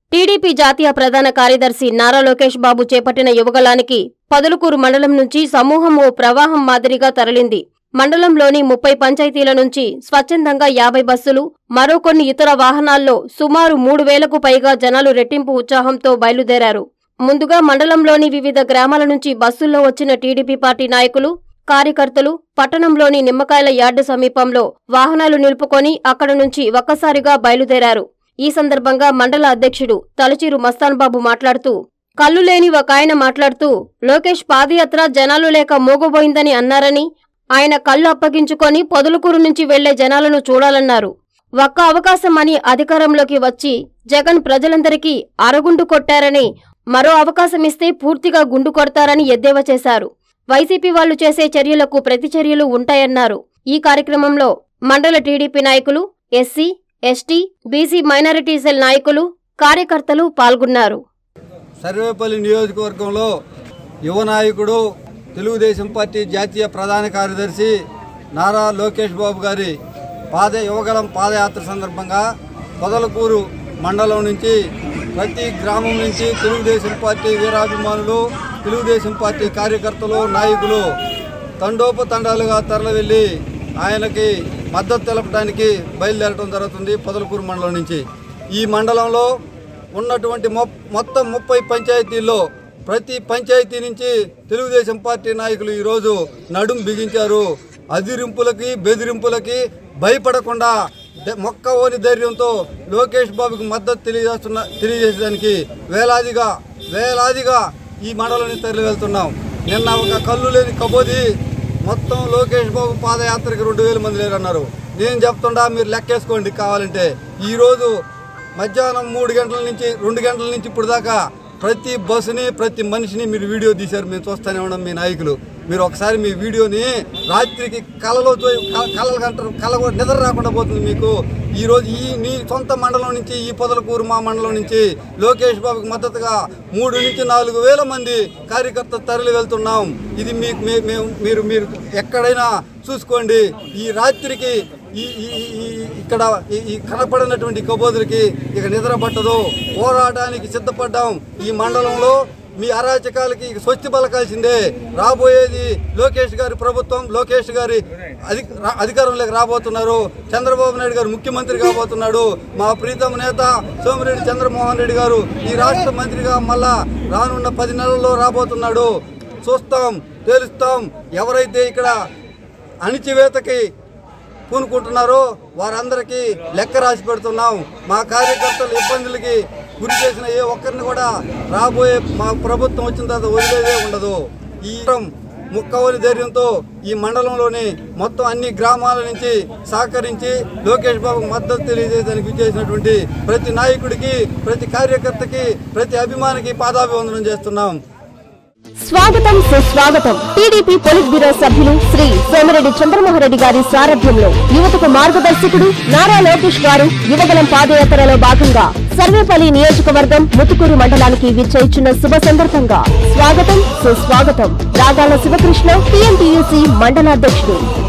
TDP జాతీయ ప్రధాన కార్యదర్శి నారా లోకేష్ బాబు చేపట్టిన యువగలానికి పదులుకూరు మండలం నుంచి సమూహం ఓ ప్రవాహం మాదిరిగా తరలింది మండలంలోని ముప్పై పంచాయతీల నుంచి స్వచ్ఛందంగా యాభై బస్సులు మరో కొన్ని ఇతర వాహనాల్లో సుమారు మూడు వేలకు పైగా జనాలు రెట్టింపు ఉత్సాహంతో బయలుదేరారు ముందుగా మండలంలోని వివిధ గ్రామాల నుంచి బస్సుల్లో వచ్చిన టీడీపీ పార్టీ నాయకులు కార్యకర్తలు పట్టణంలోని నిమ్మకాయల యార్డు సమీపంలో వాహనాలు నిలుపుకొని అక్కడ నుంచి ఒక్కసారిగా బయలుదేరారు ఈ సందర్భంగా మండల అధ్యక్షుడు తలచీరు మస్తాన్బాబు మాట్లాడుతూ కళ్ళు లేని ఒక ఆయన మాట్లాడుతూ లోకేష్ పాదయాత్ర జనాలు లేక మోగబోయిందని అన్నారని ఆయన కళ్ళు అప్పగించుకొని పొదలుకూరు నుంచి వెళ్లే జనాలను చూడాలన్నారు ఒక్క అవకాశం అని అధికారంలోకి వచ్చి జగన్ ప్రజలందరికీ అరగుండు కొట్టారని మరో అవకాశం ఇస్తే పూర్తిగా గుండు కొడతారని ఎద్దేవా చేశారు వైసీపీ వాళ్లు చేసే చర్యలకు ప్రతిచర్యలు ఉంటాయన్నారు ఈ కార్యక్రమంలో మండల టీడీపీ నాయకులు SC ST BC minority cell నాయకులు కార్యకర్తలు పాల్గొన్నారు సర్వేపల్లి నియోజకవర్గంలో యువ నాయకుడు తెలుగుదేశం పార్టీ జాతీయ ప్రధాన కార్యదర్శి నారా లోకేష్ బాబు గారి పాద యువగలం పాదయాత్ర సందర్భంగా పొదలకూరు మండలం నుంచి ప్రతి గ్రామం నుంచి తెలుగుదేశం పార్టీ వీరాభిమానులు తెలుగుదేశం పార్టీ కార్యకర్తలు నాయకులు తండోపతండాలుగా తరలివెళ్ళి ఆయనకి మద్దతు తెలపడానికి బయలుదేరడం జరుగుతుంది పొదలకూరు మండలం నుంచి ఈ మండలంలో ఉన్నటువంటి మొ- మొత్తం ముప్పై పంచాయతీల్లో ప్రతి పంచాయతీ నుంచి తెలుగుదేశం పార్టీ నాయకులు ఈరోజు నడుం బిగించారు అదిరింపులకి బెదిరింపులకి భయపడకుండా ద- మొక్కవోని ధైర్యంతో లోకేష్ బాబుకి మద్దతు తెలియజేస్తున్న తెలియజేసేదానికి వేలాదిగా వేలాదిగా ఈ మండలాన్ని తరలి వెళ్తున్నాం నిన్న ఒక కళ్ళు లేని కబోది మొత్తం లోకేష్ బాబు పాదయాత్రకి రెండు వేల మంది లేరన్నారు నేను చెప్తుండా మీరు లెక్కేసుకోండి కావాలంటే ఈరోజు మధ్యాహ్నం మూడు గంటల నుంచి రెండు గంటల నుంచి ఇప్పుడు దాకా ప్రతి బస్సుని ప్రతి మనిషిని మీరు వీడియో తీశారు మేము చూస్తూనే ఉన్నాం మీ నాయకులు మీరు ఒకసారి మీ వీడియోని రాత్రికి కలలో చూ- క- కలలు కంటారు కల కూడా నిద్ర రాకుండా పోతుంది మీకు ఈరోజు ఈ నీ సొంత మండలం నుంచి ఈ పొదలకూరు మా మండలం నుంచి లోకేష్ బాబుకి మద్దతుగా మూడు నుంచి నాలుగు వేల మంది కార్యకర్త తరలి వెళ్తున్నాం ఇది మీకు మే- మేము మీరు మీరు ఎక్కడైనా చూసుకోండి ఈ రాత్రికి ఈ ఈ- ఈ- ఈ- ఇక్కడ ఈ- ఈ కనపడినటువంటి కబోదులకి ఇక నిద్ర పట్టదు పోరాటానికి సిద్ధపడ్డాం ఈ మండలంలో మీ అరాచకాలకి ఇక స్వస్తి పలకాల్సిందే రాబోయేది లోకేష్ గారి ప్రభుత్వం లోకేష్ గారి అధి రా- అధికారంలోకి రాబోతున్నారు చంద్రబాబు నాయుడు గారు ముఖ్యమంత్రి కాబోతున్నాడు మా ప్రీతమ నేత సోమిరెడ్డి చంద్రమోహన్ రెడ్డి గారు ఈ రాష్ట్ర మంత్రిగా మళ్ళా రానున్న పది నెలల్లో రాబోతున్నాడు చూస్తాం తేలుస్తాం ఎవరైతే ఇక్కడ అణిచివేతకి పూనుకుంటున్నారో వారందరికీ లెక్క రాసి పెడుతున్నాం మా కార్యకర్తల ఇబ్బందులకి గురి చేసిన ఏ ఒక్కరిని కూడా రాబోయే మా ప్రభుత్వం వచ్చిన తర్వాత వదిలేదే ఉండదు ఈ ముక్కవని ధైర్యంతో ఈ మండలంలోని మొత్తం అన్ని గ్రామాల నుంచి సహకరించి లోకేష్ బాబు మద్దతు తెలియజేయడానికి విచ్చేసినటువంటి ప్రతి నాయకుడికి ప్రతి కార్యకర్తకి ప్రతి అభిమానికి పాదాభివందనం చేస్తున్నాం స్వాగతం సుస్వాగతం టీడీపీ పొలిట్ బ్యూరో సభ్యులు శ్రీ సోమిరెడ్డి చంద్రమోహన్ గారి సారథ్యంలో యువతకు మార్గదర్శకుడు నారా లోకేష్ గారు యువగలం పాదయాత్రలో భాగంగా సర్వేపల్లి నియోజకవర్గం ముతుకూరు మండలానికి విచ్చేయిచున్న శుభ సందర్భంగా స్వాగతం సుస్వాగతం రాగాల శివకృష్ణ టీఎంటీయూసీ మండలాధ్యక్షుడు